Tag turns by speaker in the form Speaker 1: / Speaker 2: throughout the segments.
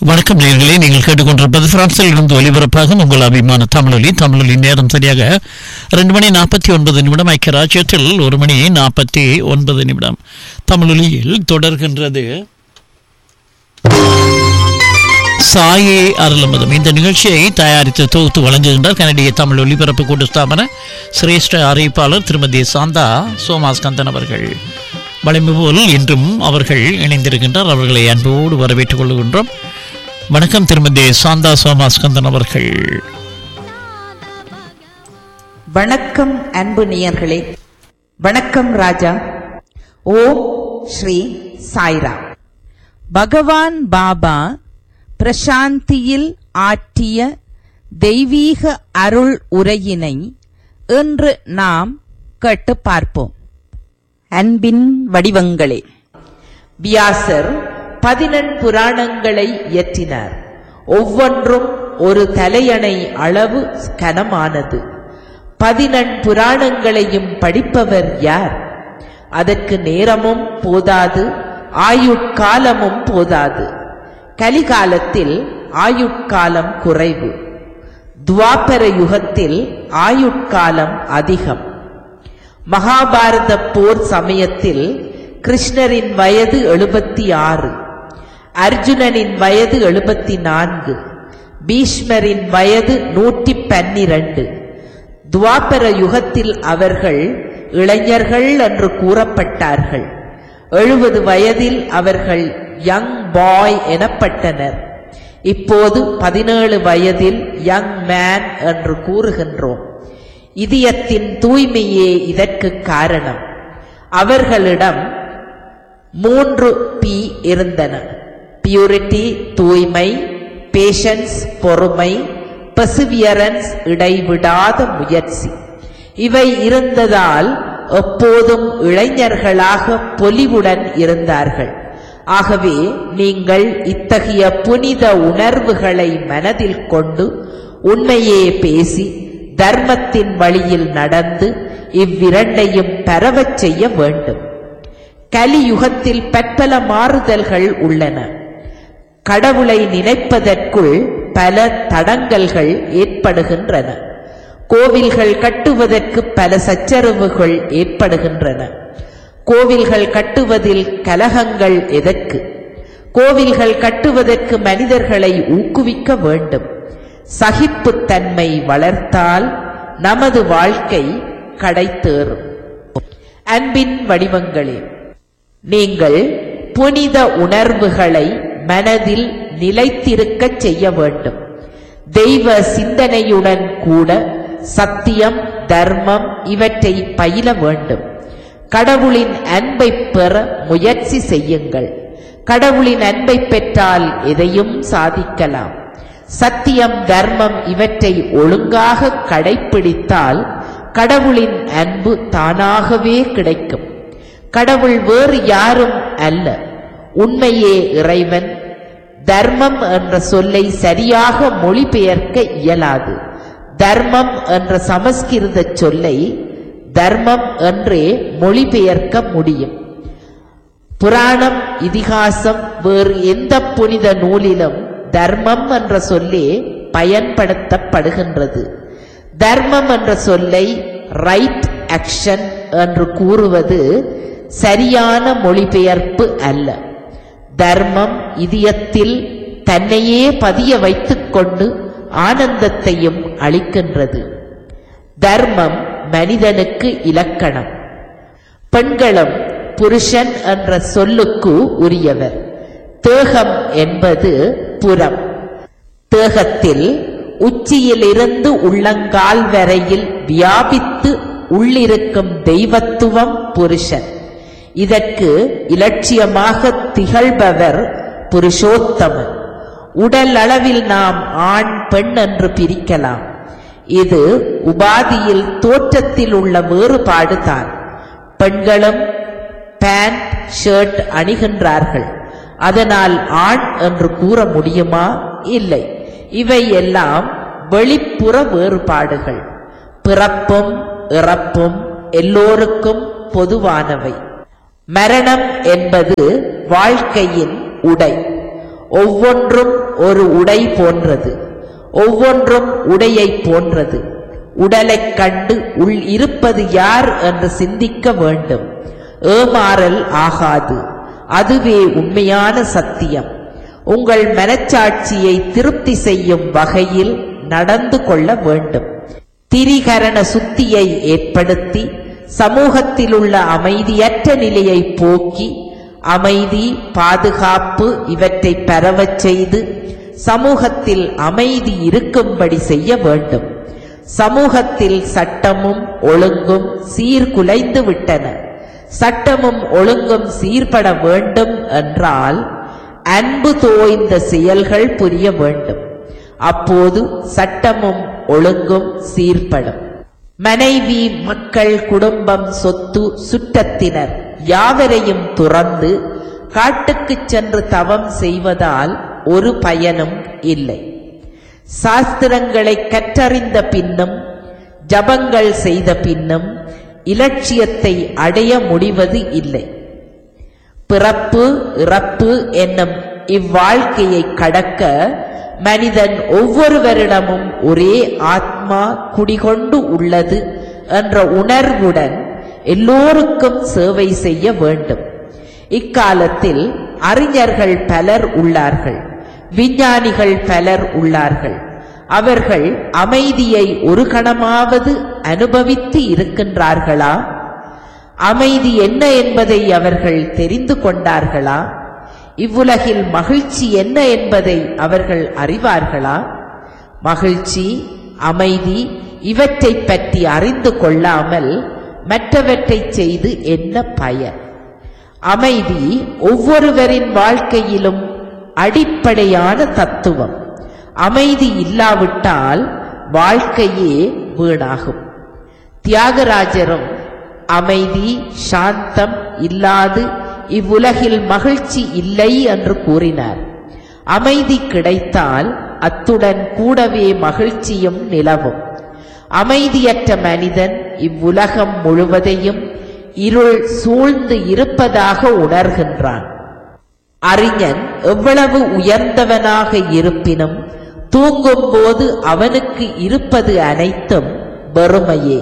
Speaker 1: வணக்கம் நேயர்களே நீங்கள் கேட்டுக்கொண்டிருப்பது பிரான்சில் இருந்து ஒலிபரப்பாகும் உங்கள் அபிமான தமிழொலி தமிழொலி நேரம் சரியாக ரெண்டு மணி நாற்பத்தி ஒன்பது நிமிடம் ஐக்கிய ராஜ்யத்தில் ஒரு மணி நாற்பத்தி ஒன்பது நிமிடம் தமிழொலியில் தொடர்கின்றது சாயே அருளமதம் இந்த நிகழ்ச்சியை தயாரித்து தொகுத்து வழங்குகின்றார் கனடிய தமிழ் ஒலிபரப்பு கூட்டு ஸ்தாபன சிரேஷ்ட அறிவிப்பாளர் திருமதி சாந்தா சோமாஸ்கந்தன் அவர்கள் வழமை போல் இன்றும் அவர்கள் இணைந்திருக்கின்றார் அவர்களை அன்போடு வரவேற்றுக் கொள்கின்றோம் வணக்கம் திருமதி சாந்தா சோமாஸ்கந்தன் அவர்கள்
Speaker 2: வணக்கம் அன்பு நேயர்களே வணக்கம் ராஜா ஓம் ஸ்ரீ சாய்ராம் பகவான் பாபா பிரசாந்தியில் ஆற்றிய தெய்வீக அருள் உரையினை இன்று நாம் கேட்டு பார்ப்போம் அன்பின் வடிவங்களே வியாசர் பதினெண் புராணங்களை இயற்றினார் ஒவ்வொன்றும் ஒரு தலையணை அளவு கனமானது பதினெண் புராணங்களையும் படிப்பவர் யார் அதற்கு நேரமும் போதாது ஆயுட்காலமும் போதாது கலிகாலத்தில் ஆயுட்காலம் குறைவு துவாபர யுகத்தில் ஆயுட்காலம் அதிகம் மகாபாரத போர் சமயத்தில் கிருஷ்ணரின் வயது எழுபத்தி ஆறு அர்ஜுனனின் வயது எழுபத்தி நான்கு பீஷ்மரின் வயது நூற்றி பன்னிரண்டு துவாபர யுகத்தில் அவர்கள் இளைஞர்கள் என்று கூறப்பட்டார்கள் எழுபது வயதில் அவர்கள் யங் பாய் எனப்பட்டனர் இப்போது பதினேழு வயதில் யங் மேன் என்று கூறுகின்றோம் இதயத்தின் தூய்மையே இதற்கு காரணம் அவர்களிடம் மூன்று பி இருந்தன பியூரிட்டி தூய்மை பேஷன்ஸ் பொறுமை பர்சிவியரன்ஸ் இடைவிடாத முயற்சி இவை இருந்ததால் எப்போதும் இளைஞர்களாக பொலிவுடன் இருந்தார்கள் ஆகவே நீங்கள் இத்தகைய புனித உணர்வுகளை மனதில் கொண்டு உண்மையே பேசி தர்மத்தின் வழியில் நடந்து இவ்விரண்டையும் பரவச் செய்ய வேண்டும் கலியுகத்தில் பற்பல மாறுதல்கள் உள்ளன கடவுளை நினைப்பதற்குள் பல தடங்கல்கள் ஏற்படுகின்றன கோவில்கள் கட்டுவதற்கு பல சச்சரவுகள் ஏற்படுகின்றன கோவில்கள் கட்டுவதில் கலகங்கள் எதற்கு கோவில்கள் கட்டுவதற்கு மனிதர்களை ஊக்குவிக்க வேண்டும் சகிப்புத்தன்மை வளர்த்தால் நமது வாழ்க்கை கடைத்தேறும் அன்பின் வடிவங்களே நீங்கள் புனித உணர்வுகளை மனதில் நிலைத்திருக்கச் செய்ய வேண்டும் தெய்வ சிந்தனையுடன் கூட சத்தியம் தர்மம் இவற்றை பயில வேண்டும் கடவுளின் அன்பை பெற முயற்சி செய்யுங்கள் கடவுளின் அன்பை பெற்றால் எதையும் சாதிக்கலாம் சத்தியம் தர்மம் இவற்றை ஒழுங்காக கடைப்பிடித்தால் கடவுளின் அன்பு தானாகவே கிடைக்கும் கடவுள் வேறு யாரும் அல்ல உண்மையே இறைவன் தர்மம் என்ற சொல்லை சரியாக மொழிபெயர்க்க இயலாது தர்மம் என்ற சமஸ்கிருத சொல்லை தர்மம் என்றே மொழிபெயர்க்க முடியும் புராணம் இதிகாசம் வேறு எந்த புனித நூலிலும் தர்மம் என்ற சொல்லே பயன்படுத்தப்படுகின்றது தர்மம் என்ற சொல்லை ரைட் ஆக்ஷன் என்று கூறுவது சரியான மொழிபெயர்ப்பு அல்ல தர்மம் இதயத்தில் தன்னையே பதிய வைத்துக்கொண்டு ஆனந்தத்தையும் அளிக்கின்றது தர்மம் மனிதனுக்கு இலக்கணம் பெண்களும் புருஷன் என்ற சொல்லுக்கு உரியவர் தேகம் என்பது புறம் தேகத்தில் உச்சியிலிருந்து உள்ளங்கால் வரையில் வியாபித்து உள்ளிருக்கும் தெய்வத்துவம் புருஷன் இதற்கு இலட்சியமாக திகழ்பவர் புருஷோத்தமன் உடல் அளவில் நாம் ஆண் பெண் என்று பிரிக்கலாம் இது உபாதியில் தோற்றத்தில் உள்ள வேறுபாடு தான் பெண்களும் பேண்ட் ஷர்ட் அணிகின்றார்கள் அதனால் ஆண் என்று கூற முடியுமா இல்லை இவை எல்லாம் வெளிப்புற வேறுபாடுகள் பிறப்பும் இறப்பும் எல்லோருக்கும் பொதுவானவை மரணம் என்பது வாழ்க்கையின் உடை ஒவ்வொன்றும் ஒரு உடை போன்றது ஒவ்வொன்றும் உடையைப் போன்றது உடலைக் கண்டு உள் இருப்பது யார் என்று சிந்திக்க வேண்டும் ஏமாறல் ஆகாது அதுவே உண்மையான சத்தியம் உங்கள் மனச்சாட்சியை திருப்தி செய்யும் வகையில் நடந்து கொள்ள வேண்டும் திரிகரண சுத்தியை ஏற்படுத்தி சமூகத்தில் உள்ள அமைதியற்ற நிலையை போக்கி அமைதி பாதுகாப்பு இவற்றை பரவச் செய்து சமூகத்தில் அமைதி இருக்கும்படி செய்ய வேண்டும் சமூகத்தில் சட்டமும் ஒழுங்கும் சீர்குலைந்து விட்டன சட்டமும் ஒழுங்கும் சீர்பட வேண்டும் என்றால் அன்பு தோய்ந்த செயல்கள் புரிய வேண்டும் அப்போது சட்டமும் ஒழுங்கும் சீர்படும் மனைவி மக்கள் குடும்பம் சொத்து சுற்றத்தினர் யாவரையும் துறந்து காட்டுக்குச் சென்று தவம் செய்வதால் ஒரு பயனும் இல்லை சாஸ்திரங்களை கற்றறிந்த பின்னும் ஜபங்கள் செய்த பின்னும் இலட்சியத்தை அடைய முடிவது இல்லை பிறப்பு இறப்பு என்னும் இவ்வாழ்க்கையை கடக்க மனிதன் ஒவ்வொருவரிடமும் ஒரே ஆத்மா குடிகொண்டு உள்ளது என்ற உணர்வுடன் எல்லோருக்கும் சேவை செய்ய வேண்டும் இக்காலத்தில் அறிஞர்கள் பலர் உள்ளார்கள் விஞ்ஞானிகள் பலர் உள்ளார்கள் அவர்கள் அமைதியை ஒரு கணமாவது அனுபவித்து இருக்கின்றார்களா அமைதி என்ன என்பதை அவர்கள் தெரிந்து கொண்டார்களா இவ்வுலகில் மகிழ்ச்சி என்ன என்பதை அவர்கள் அறிவார்களா மகிழ்ச்சி அமைதி இவற்றைப் பற்றி அறிந்து கொள்ளாமல் மற்றவற்றை செய்து என்ன பயன் அமைதி ஒவ்வொருவரின் வாழ்க்கையிலும் அடிப்படையான தத்துவம் அமைதி இல்லாவிட்டால் வாழ்க்கையே வீணாகும் தியாகராஜரும் அமைதி சாந்தம் இல்லாது இவ்வுலகில் மகிழ்ச்சி இல்லை என்று கூறினார் அமைதி கிடைத்தால் அத்துடன் கூடவே மகிழ்ச்சியும் நிலவும் அமைதியற்ற மனிதன் இவ்வுலகம் முழுவதையும் இருள் சூழ்ந்து இருப்பதாக உணர்கின்றான் அறிஞன் எவ்வளவு உயர்ந்தவனாக இருப்பினும் தூங்கும்போது அவனுக்கு இருப்பது அனைத்தும் வெறுமையே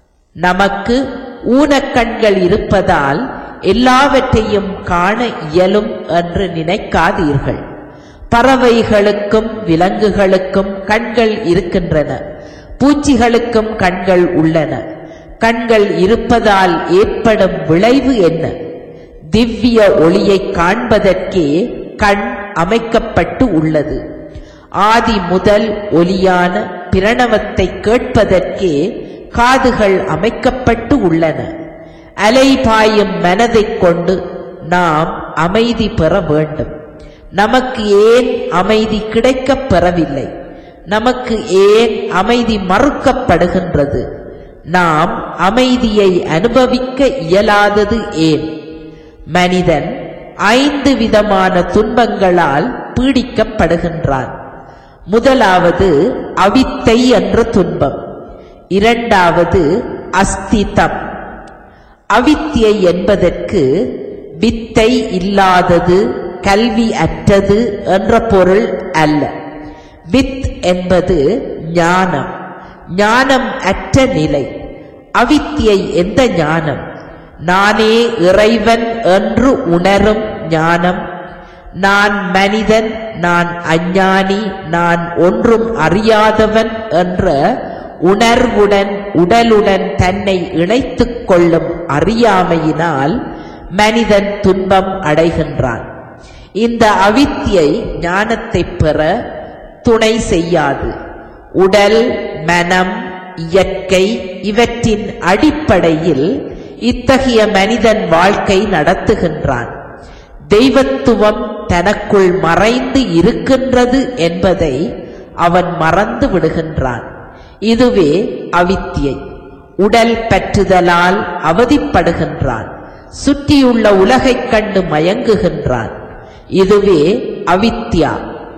Speaker 2: நமக்கு ஊனக்கண்கள் இருப்பதால் எல்லாவற்றையும் காண இயலும் என்று நினைக்காதீர்கள் பறவைகளுக்கும் விலங்குகளுக்கும் கண்கள் இருக்கின்றன பூச்சிகளுக்கும் கண்கள் உள்ளன கண்கள் இருப்பதால் ஏற்படும் விளைவு என்ன திவ்ய ஒளியை காண்பதற்கே கண் அமைக்கப்பட்டு உள்ளது ஆதி முதல் ஒலியான பிரணவத்தை கேட்பதற்கே காதுகள் அமைக்கப்பட்டு உள்ளன அலைபாயும் மனதைக் கொண்டு நாம் அமைதி பெற வேண்டும் நமக்கு ஏன் அமைதி கிடைக்கப் பெறவில்லை நமக்கு ஏன் அமைதி மறுக்கப்படுகின்றது நாம் அமைதியை அனுபவிக்க இயலாதது ஏன் மனிதன் ஐந்து விதமான துன்பங்களால் பீடிக்கப்படுகின்றான் முதலாவது அவித்தை என்ற துன்பம் இரண்டாவது அஸ்திதம் அவித்தியை என்பதற்கு வித்தை இல்லாதது கல்வி அற்றது என்ற பொருள் அல்ல வித் என்பது ஞானம் ஞானம் அற்ற நிலை அவித்தியை எந்த ஞானம் நானே இறைவன் என்று உணரும் ஞானம் நான் மனிதன் நான் அஞ்ஞானி நான் ஒன்றும் அறியாதவன் என்ற உணர்வுடன் உடலுடன் தன்னை இணைத்துக் கொள்ளும் அறியாமையினால் மனிதன் துன்பம் அடைகின்றான் இந்த அவித்தியை ஞானத்தை பெற துணை செய்யாது உடல் மனம் இயற்கை இவற்றின் அடிப்படையில் இத்தகைய மனிதன் வாழ்க்கை நடத்துகின்றான் தெய்வத்துவம் தனக்குள் மறைந்து இருக்கின்றது என்பதை அவன் மறந்து விடுகின்றான் இதுவே அவித்தியை உடல் பற்றுதலால் அவதிப்படுகின்றான் சுற்றியுள்ள உலகைக் கண்டு மயங்குகின்றான் இதுவே அவித்யா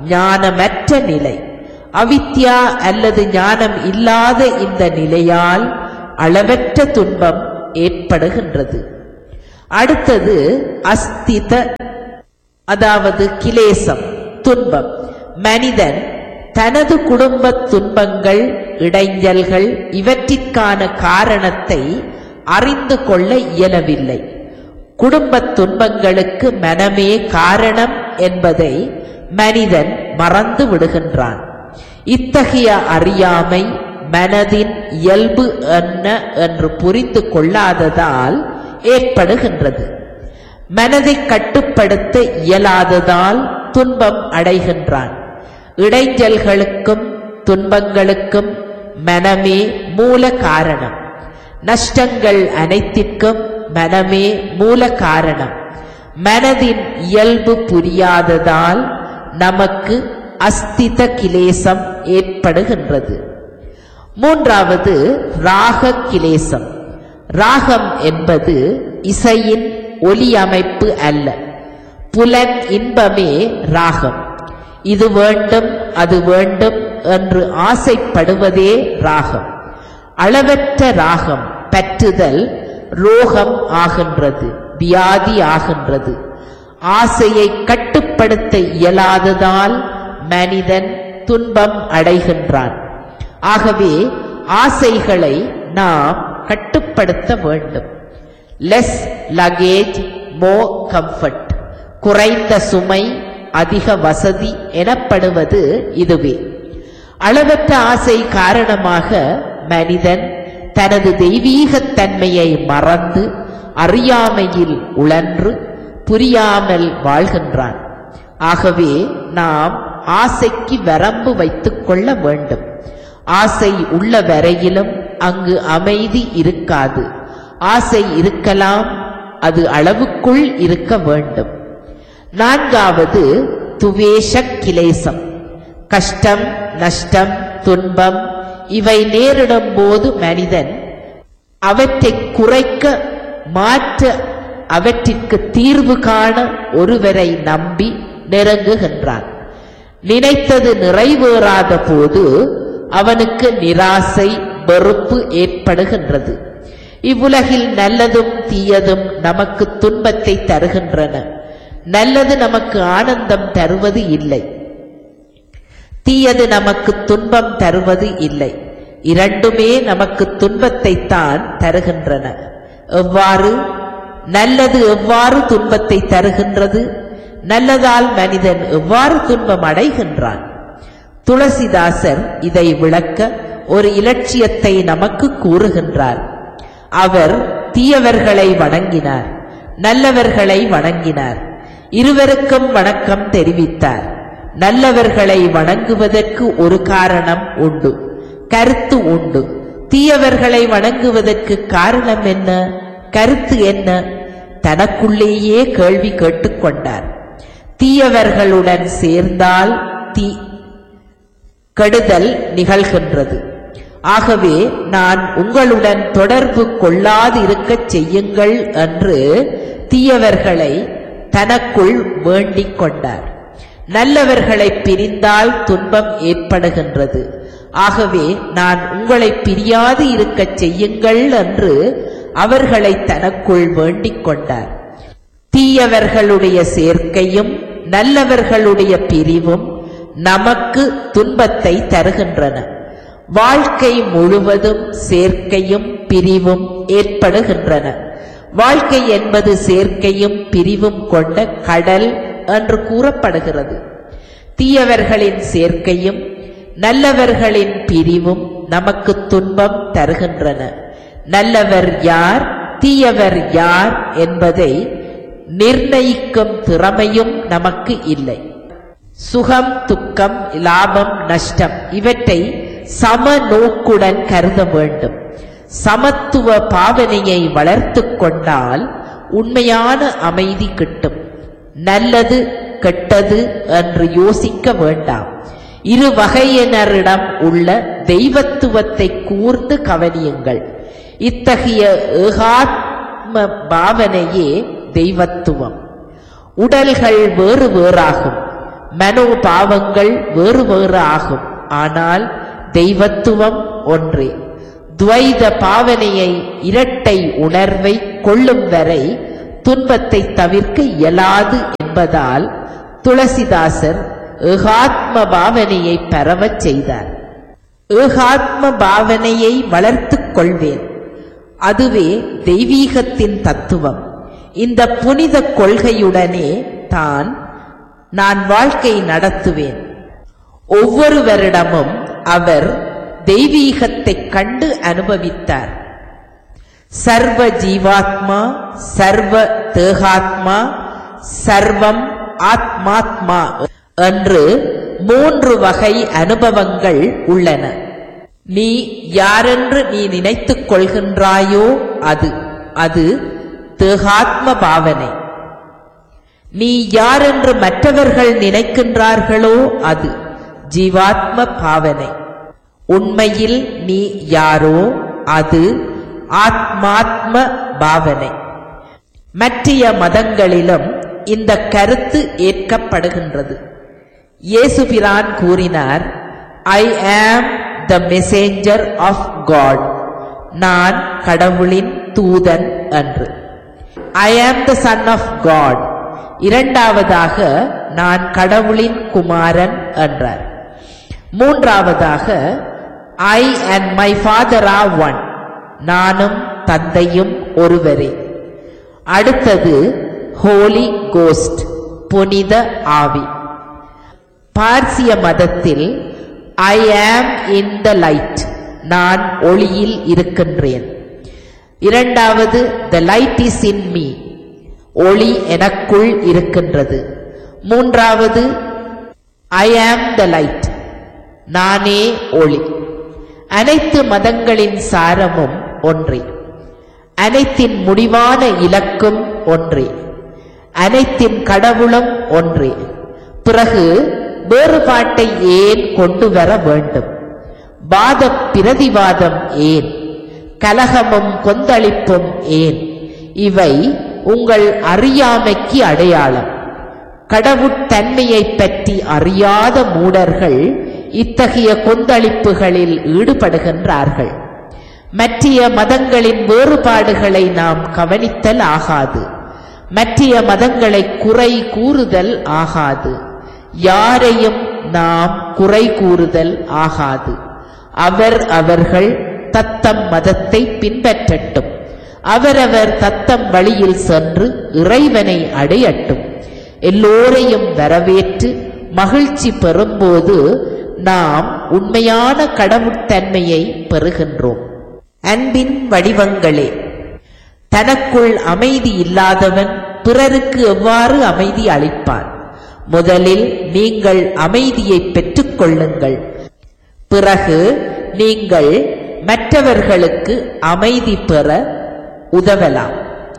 Speaker 2: ஞானமற்ற நிலை அவித்யா அல்லது ஞானம் இல்லாத இந்த நிலையால் அளவற்ற துன்பம் ஏற்படுகின்றது அடுத்தது அஸ்தித அதாவது கிலேசம் துன்பம் மனிதன் தனது குடும்ப துன்பங்கள் இடைஞ்சல்கள் இவற்றிற்கான காரணத்தை அறிந்து கொள்ள இயலவில்லை குடும்ப துன்பங்களுக்கு மனமே காரணம் என்பதை மனிதன் மறந்து விடுகின்றான் இத்தகைய அறியாமை மனதின் இயல்பு என்ன என்று புரிந்து கொள்ளாததால் ஏற்படுகின்றது மனதை கட்டுப்படுத்த இயலாததால் துன்பம் அடைகின்றான் இடைஞ்சல்களுக்கும் துன்பங்களுக்கும் மனமே மூல காரணம் நஷ்டங்கள் அனைத்திற்கும் மனமே மூல காரணம் மனதின் இயல்பு புரியாததால் நமக்கு அஸ்தித கிலேசம் ஏற்படுகின்றது மூன்றாவது ராக கிலேசம் ராகம் என்பது இசையின் ஒலி அமைப்பு அல்ல புலன் இன்பமே ராகம் இது வேண்டும் அது வேண்டும் என்று ஆசைப்படுவதே ராகம் அளவற்ற ராகம் பற்றுதல் ரோகம் ஆகின்றது வியாதி ஆகின்றது ஆசையை கட்டுப்படுத்த இயலாததால் மனிதன் துன்பம் அடைகின்றான் ஆகவே ஆசைகளை நாம் கட்டுப்படுத்த வேண்டும் லெஸ் லகேஜ் மோ கம்ஃபர்ட் குறைந்த சுமை அதிக வசதி எனப்படுவது இதுவே அளவற்ற ஆசை காரணமாக மனிதன் தனது தெய்வீகத் தன்மையை மறந்து அறியாமையில் உழன்று புரியாமல் வாழ்கின்றான் ஆகவே நாம் ஆசைக்கு வரம்பு வைத்துக் கொள்ள வேண்டும் ஆசை உள்ள வரையிலும் அங்கு அமைதி இருக்காது ஆசை இருக்கலாம் அது அளவுக்குள் இருக்க வேண்டும் நான்காவது துவேஷ கிலேசம் கஷ்டம் நஷ்டம் துன்பம் இவை நேரிடும் போது மனிதன் அவற்றை குறைக்க மாற்ற அவற்றிற்கு தீர்வு காண ஒருவரை நம்பி நெருங்குகின்றான் நினைத்தது நிறைவேறாத போது அவனுக்கு நிராசை வெறுப்பு ஏற்படுகின்றது இவ்வுலகில் நல்லதும் தீயதும் நமக்கு துன்பத்தை தருகின்றன நல்லது நமக்கு ஆனந்தம் தருவது இல்லை தீயது நமக்கு துன்பம் தருவது இல்லை இரண்டுமே நமக்கு துன்பத்தை தான் தருகின்றன எவ்வாறு நல்லது எவ்வாறு துன்பத்தை தருகின்றது நல்லதால் மனிதன் எவ்வாறு துன்பம் அடைகின்றான் துளசிதாசர் இதை விளக்க ஒரு இலட்சியத்தை நமக்கு கூறுகின்றார் அவர் தீயவர்களை வணங்கினார் நல்லவர்களை வணங்கினார் இருவருக்கும் வணக்கம் தெரிவித்தார் நல்லவர்களை வணங்குவதற்கு ஒரு காரணம் உண்டு கருத்து உண்டு தீயவர்களை வணங்குவதற்கு காரணம் என்ன கருத்து என்ன தனக்குள்ளேயே கேள்வி கேட்டுக்கொண்டார் தீயவர்களுடன் சேர்ந்தால் தீ கெடுதல் நிகழ்கின்றது ஆகவே நான் உங்களுடன் தொடர்பு கொள்ளாது இருக்கச் செய்யுங்கள் என்று தீயவர்களை தனக்குள் வேண்டிக் கொண்டார் நல்லவர்களை பிரிந்தால் துன்பம் ஏற்படுகின்றது ஆகவே நான் உங்களை பிரியாது இருக்கச் செய்யுங்கள் என்று அவர்களை தனக்குள் வேண்டிக் கொண்டார் தீயவர்களுடைய சேர்க்கையும் நல்லவர்களுடைய பிரிவும் நமக்கு துன்பத்தை தருகின்றன வாழ்க்கை முழுவதும் சேர்க்கையும் பிரிவும் ஏற்படுகின்றன வாழ்க்கை என்பது சேர்க்கையும் பிரிவும் கொண்ட கடல் என்று கூறப்படுகிறது தீயவர்களின் சேர்க்கையும் நல்லவர்களின் பிரிவும் நமக்கு துன்பம் தருகின்றன நல்லவர் யார் தீயவர் யார் என்பதை நிர்ணயிக்கும் திறமையும் நமக்கு இல்லை சுகம் துக்கம் லாபம் நஷ்டம் இவற்றை சம நோக்குடன் கருத வேண்டும் சமத்துவ பாவனையை வளர்த்து கொண்டால் உண்மையான அமைதி கிட்டும் நல்லது கெட்டது என்று யோசிக்க வேண்டாம் இரு வகையினரிடம் உள்ள தெய்வத்துவத்தை கூர்ந்து கவனியுங்கள் இத்தகைய ஏகாத்ம பாவனையே தெய்வத்துவம் உடல்கள் வேறு வேறாகும் மனோபாவங்கள் வேறு வேறு ஆகும் ஆனால் தெய்வத்துவம் ஒன்றே துவைத பாவனையை இரட்டை உணர்வை கொள்ளும் வரை துன்பத்தை தவிர்க்க இயலாது என்பதால் துளசிதாசர் ஏகாத்ம பாவனையை பரவச் செய்தார் ஏகாத்ம பாவனையை வளர்த்துக் கொள்வேன் அதுவே தெய்வீகத்தின் தத்துவம் இந்த புனித கொள்கையுடனே தான் நான் வாழ்க்கை நடத்துவேன் ஒவ்வொருவரிடமும் அவர் தெய்வீகத்தைக் கண்டு அனுபவித்தார் சர்வ ஜீவாத்மா சர்வ தேகாத்மா சர்வம் ஆத்மாத்மா என்று மூன்று வகை அனுபவங்கள் உள்ளன நீ யாரென்று நீ நினைத்துக் கொள்கின்றாயோ அது அது தேகாத்ம பாவனை நீ யாரென்று மற்றவர்கள் நினைக்கின்றார்களோ அது ஜீவாத்ம பாவனை உண்மையில் நீ யாரோ அது ஆத்மாத்ம பாவனை மற்றைய மதங்களிலும் இந்த கருத்து ஏற்கப்படுகின்றது இயேசுபிரான் கூறினார் ஐ ஆம் த மெசேஞ்சர் ஆஃப் காட் நான் கடவுளின் தூதன் என்று ஐ ஆம் த சன் ஆஃப் காட் இரண்டாவதாக நான் கடவுளின் குமாரன் என்றார் மூன்றாவதாக I and my father are one நானும் தந்தையும் ஒருவரே அடுத்தது ஹோலி கோஸ்ட் புனித ஆவி பார்சிய மதத்தில் ஐ ஆம் இன் த லைட் நான் ஒளியில் இருக்கின்றேன் இரண்டாவது the light is in me ஒளி எனக்குள் இருக்கின்றது மூன்றாவது ஐ ஆம் த லைட் நானே ஒளி அனைத்து மதங்களின் சாரமும் ஒன்றே அனைத்தின் முடிவான இலக்கும் ஒன்றே அனைத்தின் கடவுளும் ஒன்றே பிறகு வேறுபாட்டை ஏன் கொண்டு வர வேண்டும் வாத பிரதிவாதம் ஏன் கலகமும் கொந்தளிப்பும் ஏன் இவை உங்கள் அறியாமைக்கு அடையாளம் கடவுட்தன்மையைப் பற்றி அறியாத மூடர்கள் இத்தகைய கொந்தளிப்புகளில் ஈடுபடுகின்றார்கள் மற்றிய மதங்களின் வேறுபாடுகளை நாம் கவனித்தல் ஆகாது மற்றிய மதங்களை குறை கூறுதல் ஆகாது யாரையும் நாம் குறை கூறுதல் ஆகாது அவர் அவர்கள் தத்தம் மதத்தை பின்பற்றட்டும் அவரவர் தத்தம் வழியில் சென்று இறைவனை அடையட்டும் எல்லோரையும் வரவேற்று மகிழ்ச்சி பெறும்போது நாம் உண்மையான கடவுட்தன்மையை பெறுகின்றோம் அன்பின் வடிவங்களே தனக்குள் அமைதி இல்லாதவன் பிறருக்கு எவ்வாறு அமைதி அளிப்பான் முதலில் நீங்கள் அமைதியை பெற்றுக்கொள்ளுங்கள் பிறகு நீங்கள் மற்றவர்களுக்கு அமைதி பெற உதவலாம்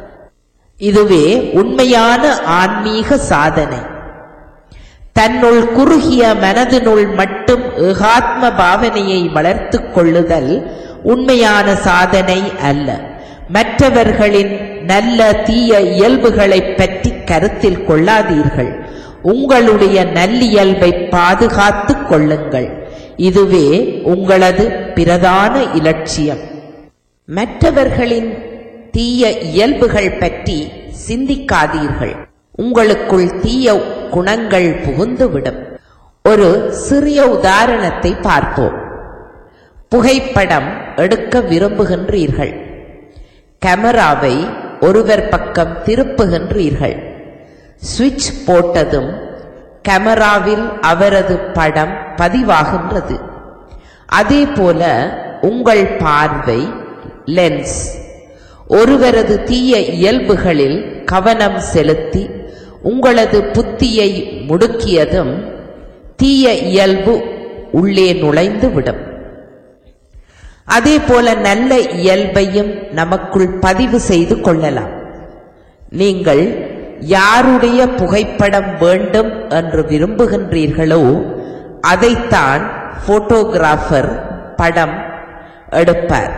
Speaker 2: இதுவே உண்மையான ஆன்மீக சாதனை தன்னுள் குறுகிய மனதினுள் மட்டும் ஏகாத்ம பாவனையை வளர்த்துக் கொள்ளுதல் உண்மையான சாதனை அல்ல மற்றவர்களின் நல்ல தீய இயல்புகளைப் பற்றி கருத்தில் கொள்ளாதீர்கள் உங்களுடைய நல்லியல்பை பாதுகாத்துக் கொள்ளுங்கள் இதுவே உங்களது பிரதான இலட்சியம் மற்றவர்களின் தீய இயல்புகள் பற்றி சிந்திக்காதீர்கள் உங்களுக்குள் தீய குணங்கள் புகுந்துவிடும் ஒரு சிறிய உதாரணத்தை பார்ப்போம் புகைப்படம் எடுக்க விரும்புகின்றீர்கள் கேமராவை ஒருவர் பக்கம் திருப்புகின்றீர்கள் சுவிட்ச் போட்டதும் கேமராவில் அவரது படம் பதிவாகின்றது அதே போல உங்கள் பார்வை லென்ஸ் ஒருவரது தீய இயல்புகளில் கவனம் செலுத்தி உங்களது புத்தியை முடுக்கியதும் தீய இயல்பு உள்ளே நுழைந்து விடும் அதே போல நல்ல இயல்பையும் நமக்குள் பதிவு செய்து கொள்ளலாம் நீங்கள் யாருடைய புகைப்படம் வேண்டும் என்று விரும்புகின்றீர்களோ அதைத்தான் போட்டோகிராஃபர் படம் எடுப்பார்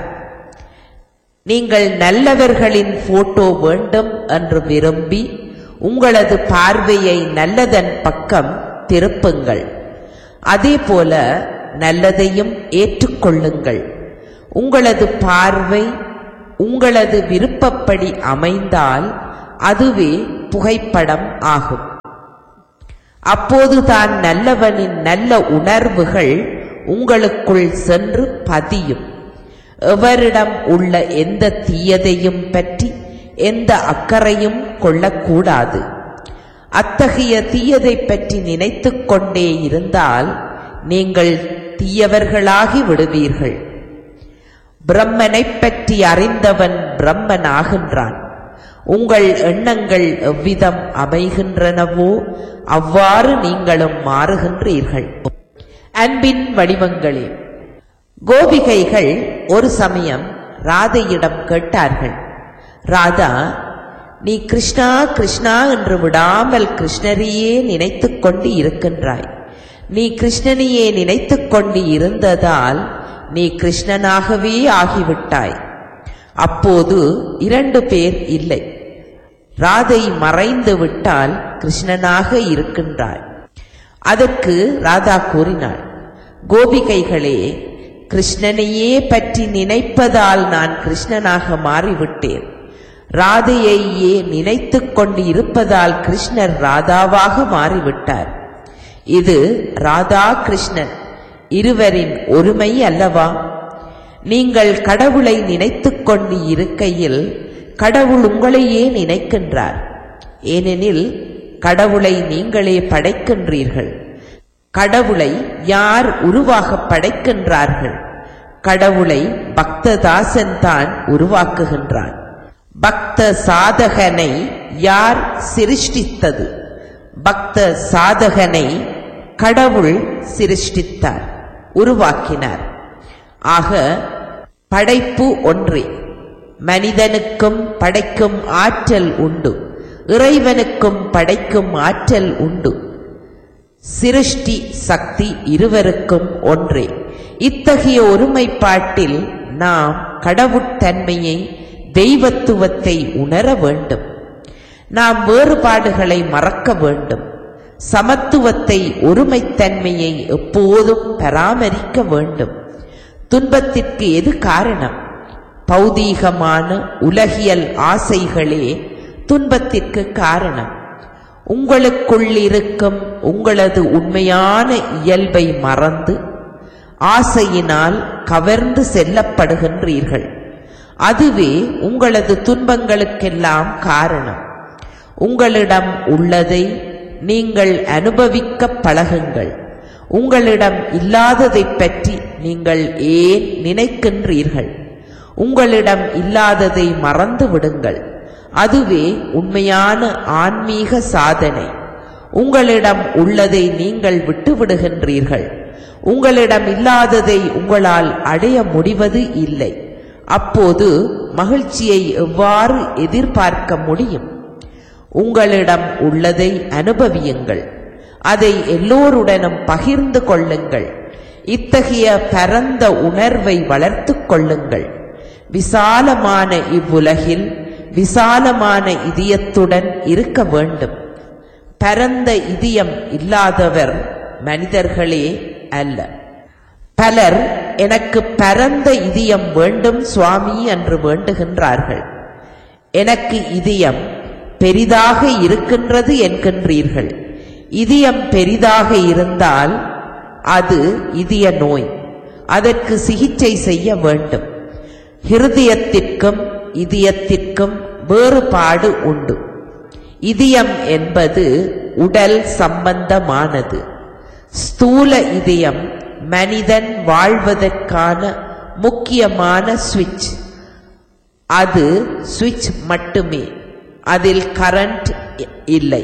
Speaker 2: நீங்கள் நல்லவர்களின் போட்டோ வேண்டும் என்று விரும்பி உங்களது பார்வையை நல்லதன் பக்கம் திருப்புங்கள் அதே போல நல்லதையும் ஏற்றுக்கொள்ளுங்கள் உங்களது பார்வை உங்களது விருப்பப்படி அமைந்தால் அதுவே புகைப்படம் ஆகும் அப்போதுதான் நல்லவனின் நல்ல உணர்வுகள் உங்களுக்குள் சென்று பதியும் எவரிடம் உள்ள எந்த தீயதையும் பற்றி எந்த அக்கறையும் கொள்ளக்கூடாது அத்தகைய தீயதை பற்றி நினைத்துக் கொண்டே இருந்தால் நீங்கள் தீயவர்களாகி விடுவீர்கள் பிரம்மனைப் பற்றி அறிந்தவன் பிரம்மன் ஆகின்றான் உங்கள் எண்ணங்கள் எவ்விதம் அமைகின்றனவோ அவ்வாறு நீங்களும் மாறுகின்றீர்கள் அன்பின் வடிவங்களே கோபிகைகள் ஒரு சமயம் ராதையிடம் கேட்டார்கள் ராதா நீ கிருஷ்ணா கிருஷ்ணா என்று விடாமல் கிருஷ்ணரையே நினைத்துக் கொண்டு இருக்கின்றாய் நீ கிருஷ்ணனையே நினைத்துக் கொண்டு இருந்ததால் நீ கிருஷ்ணனாகவே ஆகிவிட்டாய் அப்போது இரண்டு பேர் இல்லை ராதை மறைந்து விட்டால் கிருஷ்ணனாக இருக்கின்றாய் அதற்கு ராதா கூறினாள் கோபிகைகளே கிருஷ்ணனையே பற்றி நினைப்பதால் நான் கிருஷ்ணனாக மாறிவிட்டேன் ராதையையே நினைத்துக் கொண்டு இருப்பதால் கிருஷ்ணர் ராதாவாக மாறிவிட்டார் இது ராதா கிருஷ்ணன் இருவரின் ஒருமை அல்லவா நீங்கள் கடவுளை நினைத்துக் கொண்டு இருக்கையில் கடவுள் உங்களையே நினைக்கின்றார் ஏனெனில் கடவுளை நீங்களே படைக்கின்றீர்கள் கடவுளை யார் உருவாக படைக்கின்றார்கள் கடவுளை பக்ததாசன் தான் உருவாக்குகின்றான் பக்த சாதகனை யார் சிருஷ்டித்தது பக்த சாதகனை கடவுள் சிருஷ்டித்தார் உருவாக்கினார் ஆக படைப்பு ஒன்றே மனிதனுக்கும் படைக்கும் ஆற்றல் உண்டு இறைவனுக்கும் படைக்கும் ஆற்றல் உண்டு சிருஷ்டி சக்தி இருவருக்கும் ஒன்றே இத்தகைய ஒருமைப்பாட்டில் நாம் கடவுட்தன்மையை தெய்வத்துவத்தை உணர வேண்டும் நாம் வேறுபாடுகளை மறக்க வேண்டும் சமத்துவத்தை ஒருமைத்தன்மையை எப்போதும் பராமரிக்க வேண்டும் துன்பத்திற்கு எது காரணம் பௌதீகமான உலகியல் ஆசைகளே துன்பத்திற்கு காரணம் உங்களுக்குள் இருக்கும் உங்களது உண்மையான இயல்பை மறந்து ஆசையினால் கவர்ந்து செல்லப்படுகின்றீர்கள் அதுவே உங்களது துன்பங்களுக்கெல்லாம் காரணம் உங்களிடம் உள்ளதை நீங்கள் அனுபவிக்க பழகுங்கள் உங்களிடம் இல்லாததைப் பற்றி நீங்கள் ஏன் நினைக்கின்றீர்கள் உங்களிடம் இல்லாததை மறந்து விடுங்கள் அதுவே உண்மையான ஆன்மீக சாதனை உங்களிடம் உள்ளதை நீங்கள் விட்டுவிடுகின்றீர்கள் உங்களிடம் இல்லாததை உங்களால் அடைய முடிவது இல்லை அப்போது மகிழ்ச்சியை எவ்வாறு எதிர்பார்க்க முடியும் உங்களிடம் உள்ளதை அனுபவியுங்கள் அதை எல்லோருடனும் பகிர்ந்து கொள்ளுங்கள் இத்தகைய பரந்த உணர்வை வளர்த்துக் கொள்ளுங்கள் விசாலமான இவ்வுலகில் விசாலமான இதயத்துடன் இருக்க வேண்டும் பரந்த இதயம் இல்லாதவர் மனிதர்களே அல்ல பலர் எனக்கு பரந்த இதயம் வேண்டும் சுவாமி என்று வேண்டுகின்றார்கள் எனக்கு இதயம் பெரிதாக இருக்கின்றது என்கின்றீர்கள் இதயம் பெரிதாக இருந்தால் அது இதய நோய் அதற்கு சிகிச்சை செய்ய வேண்டும் ஹிருதயத்திற்கும் இதயத்திற்கும் வேறுபாடு உண்டு இதயம் என்பது உடல் சம்பந்தமானது ஸ்தூல இதயம் மனிதன் வாழ்வதற்கான முக்கியமான சுவிட்ச் அது சுவிட்ச் மட்டுமே அதில் கரண்ட் இல்லை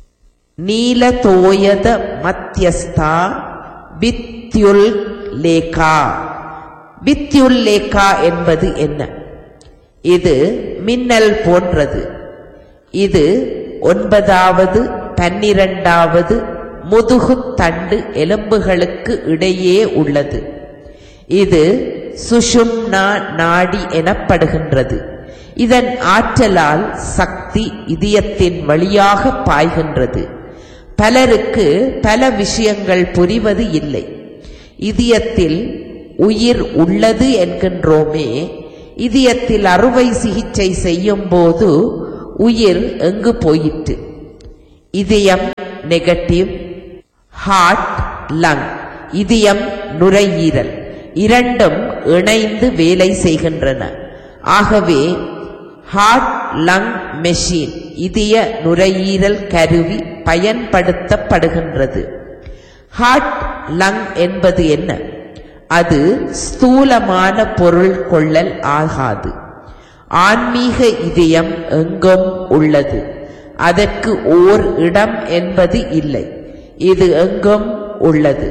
Speaker 2: நீலதோயத மத்தியஸ்தா வித்யுல் லேகா வித்யுல் லேகா என்பது என்ன இது மின்னல் போன்றது இது ஒன்பதாவது பன்னிரண்டாவது முதுகுத்தண்டு எலும்புகளுக்கு இடையே உள்ளது இது சுஷும்னா நாடி எனப்படுகின்றது இதன் ஆற்றலால் சக்தி இதயத்தின் வழியாக பாய்கின்றது பலருக்கு பல விஷயங்கள் புரிவது இல்லை இதயத்தில் உயிர் உள்ளது என்கின்றோமே இதயத்தில் அறுவை சிகிச்சை செய்யும் போது உயிர் எங்கு போயிற்று இதயம் நெகட்டிவ் ஹார்ட் லங் இதயம் நுரையீரல் இரண்டும் இணைந்து வேலை செய்கின்றன ஆகவே ஹார்ட் லங் மெஷின் இதய நுரையீரல் கருவி பயன்படுத்தப்படுகின்றது ஹார்ட் லங் என்பது என்ன அது ஸ்தூலமான பொருள் கொள்ளல் ஆகாது ஆன்மீக இதயம் எங்கும் உள்ளது அதற்கு ஓர் இடம் என்பது இல்லை இது எங்கும் உள்ளது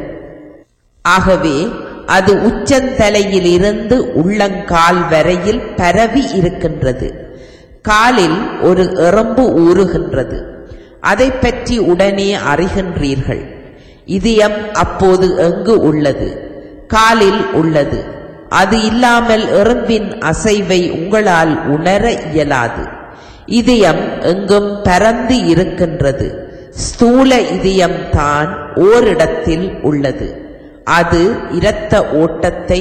Speaker 2: ஆகவே அது உச்சந்தலையில் இருந்து உள்ளங்கால் வரையில் பரவி இருக்கின்றது காலில் ஒரு எறும்பு ஊறுகின்றது அதை பற்றி உடனே அறிகின்றீர்கள் இதயம் அப்போது எங்கு உள்ளது காலில் உள்ளது அது இல்லாமல் எறும்பின் அசைவை உங்களால் உணர இயலாது இதயம் எங்கும் பரந்து இருக்கின்றது ஸ்தூல இதயம் தான் ஓரிடத்தில் உள்ளது அது இரத்த ஓட்டத்தை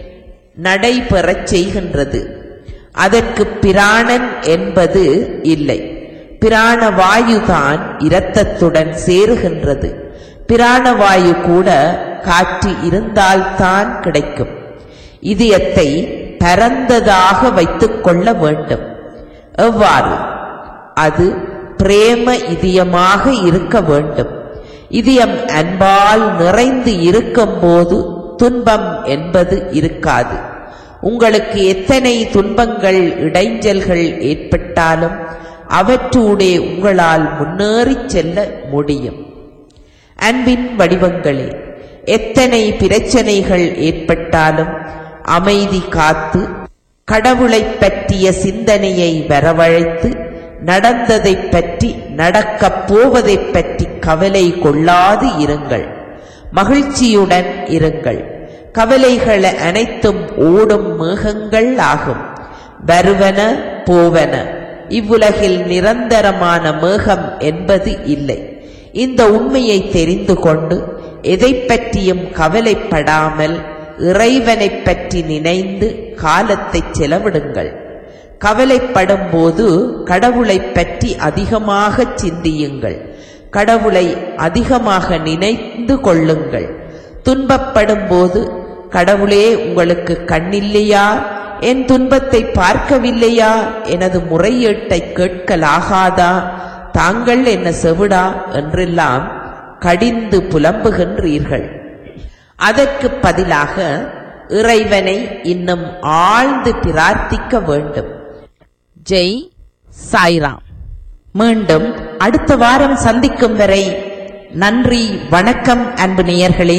Speaker 2: நடைபெறச் செய்கின்றது அதற்கு பிராணன் என்பது இல்லை பிராணவாயுதான் இரத்தத்துடன் சேருகின்றது பிராணவாயு கூட காற்று இருந்தால்தான் கிடைக்கும் இதயத்தை பரந்ததாக வைத்துக் கொள்ள வேண்டும் எவ்வாறு அது பிரேம இதயமாக இருக்க வேண்டும் இதயம் அன்பால் நிறைந்து இருக்கும்போது துன்பம் என்பது இருக்காது உங்களுக்கு எத்தனை துன்பங்கள் இடைஞ்சல்கள் ஏற்பட்டாலும் அவற்றூடே உங்களால் முன்னேறிச் செல்ல முடியும் அன்பின் வடிவங்களே எத்தனை பிரச்சனைகள் ஏற்பட்டாலும் அமைதி காத்து கடவுளைப் பற்றிய சிந்தனையை வரவழைத்து நடந்ததைப் பற்றி நடக்கப் போவதைப் பற்றி கவலை கொள்ளாது இருங்கள் மகிழ்ச்சியுடன் இருங்கள் கவலைகள் அனைத்தும் ஓடும் மேகங்கள் ஆகும் வருவன போவன இவ்வுலகில் நிரந்தரமான மேகம் என்பது இல்லை இந்த உண்மையை தெரிந்து கொண்டு எதை பற்றியும் கவலைப்படாமல் இறைவனைப் பற்றி நினைந்து காலத்தை செலவிடுங்கள் கவலைப்படும் போது கடவுளைப் பற்றி அதிகமாக சிந்தியுங்கள் கடவுளை அதிகமாக நினைந்து கொள்ளுங்கள் துன்பப்படும் போது கடவுளே உங்களுக்கு கண்ணில்லையா என் துன்பத்தை பார்க்கவில்லையா எனது முறையீட்டை கேட்கலாகாதா தாங்கள் என்ன செவிடா என்றெல்லாம் கடிந்து புலம்புகின்றீர்கள் அதற்கு பதிலாக இறைவனை இன்னும் ஆழ்ந்து பிரார்த்திக்க வேண்டும் ஜெய் சாய்ராம் மீண்டும் அடுத்த வாரம் சந்திக்கும் வரை நன்றி வணக்கம் அன்பு நேயர்களே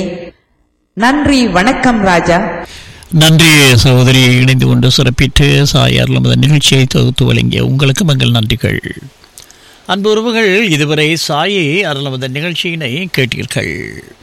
Speaker 2: நன்றி வணக்கம் ராஜா
Speaker 1: நன்றி சகோதரி இணைந்து கொண்டு சிறப்பித்து சாயார் நமது நிகழ்ச்சியை தொகுத்து வழங்கிய உங்களுக்கு மங்கள் நன்றிகள் அன்பு உறவுகள் இதுவரை சாயை அருள் நமது நிகழ்ச்சியினை கேட்டீர்கள்